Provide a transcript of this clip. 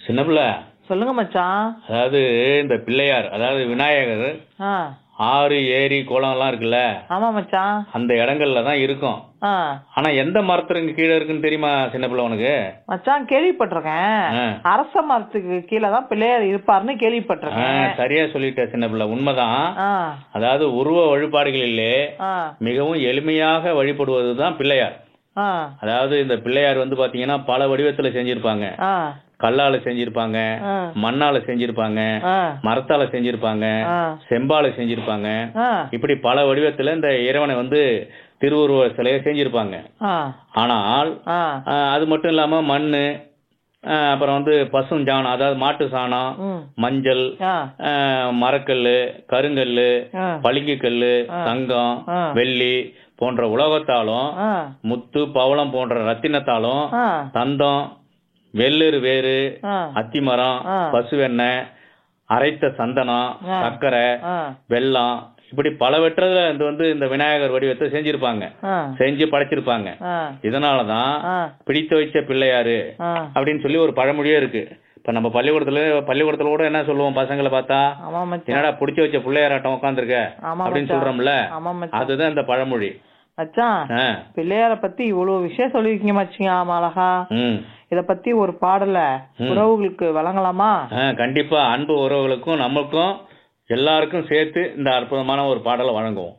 சின்ன பிள்ளை சொல்லுங்க மச்சான் அதாவது இந்த பிள்ளையார் அதாவது விநாயகர் ஆ ஆறு ஏரி குளம் எல்லாம் இருக்குல்ல ஆமா மச்சான் அந்த இடங்கள்ல தான் இருக்கும் ஆ ஆனா எந்த மரத்துக்கு கீழே இருக்குன்னு தெரியுமா சின்ன பிள்ளை உனக்கு மச்சான் கேள்விப்பட்டிருக்கேன் ஆ. அரச மரத்துக்கு கீழே தான் பிள்ளையார் இருப்பாருன்னு ஆ, கேள்விப்பட்டிருக்கேன் சரியா சொல்லிட்ட சின்ன பிள்ளை உண்மைதான் ஆ அதாவது உருவ வழிபாடுகளிலே ஆ மிகவும் எளிமையாக வழிபடுவது தான் பிள்ளையார் ஆ அதாவது இந்த பிள்ளையார் வந்து பாத்தீங்கன்னா பல வடிவத்துல செஞ்சிருப்பாங்க ஆ கல்லால செஞ்சிருப்பாங்க ஆ. மண்ணால செஞ்சிருப்பாங்க ஆ மரத்தால செஞ்சிருப்பாங்க ஆ செம்பால செஞ்சிருப்பாங்க ஆ இப்படி பல வடிவத்துல இந்த இறைவனை வந்து திருவுருவ சிலையை செஞ்சிருப்பாங்க ஆ ஆனால் ஆ ஆஹ், அது மட்டும் இல்லாம மண்ணு ஆஹ், அப்புறம் வந்து பசும் சாணம் அதாவது மாட்டு சாணம் ம் மஞ்சள் ஆ ஆஹ், மரக்கல்லு கருங்கல்லு ஆ பளிங்கு கல்லு தங்கம் ஆ. வெள்ளி போன்ற உலோகத்தாலும் ஆ முத்து பவளம் போன்ற ரத்தினத்தாலும் ஆ தந்தம் வெள்ளரு வேறு ஆ அத்திமரம் ஆ. பசுவெண்ணெய் அரைத்த சந்தனம் ஆ. சர்க்கரை ஆ வெல்லம் இப்படி பலவற்றதுல இது வந்து இந்த விநாயகர் வடிவத்தை செஞ்சிருப்பாங்க ஆ செஞ்சு படைச்சிருப்பாங்க ஆ இதனாலதான் ஆ பிடித்து வச்ச பிள்ளையாரு ஆ அப்படின்னு சொல்லி ஒரு பழமொழியே இருக்கு இப்ப நம்ம பள்ளிக்கூடத்துல பள்ளிக்கூடத்துல கூட என்ன சொல்லுவோம் பசங்களை பார்த்தா ஆமா மச்சான் என்னடா பிடிச்சி வச்ச பிள்ளையாராட்டம் உட்காந்துருக்க ஆமா அப்படின்னு மச்சான். சொல்றோம்ல ஆமா மச்சான் அதுதான் இந்த பழமொழி மச்சான் ஆ. பிள்ளையார பத்தி இவ்வளவு விஷயம் சொல்லிருக்கீங்க மச்சியா அழகா ம் இத பத்தி ஒரு பாடல உறவுகளுக்கு வழங்கலாமா ஆ, கண்டிப்பா அன்பு உறவுகளுக்கும் நமக்கும் எல்லாருக்கும் சேர்த்து இந்த அற்புதமான ஒரு பாடலை வழங்குவோம்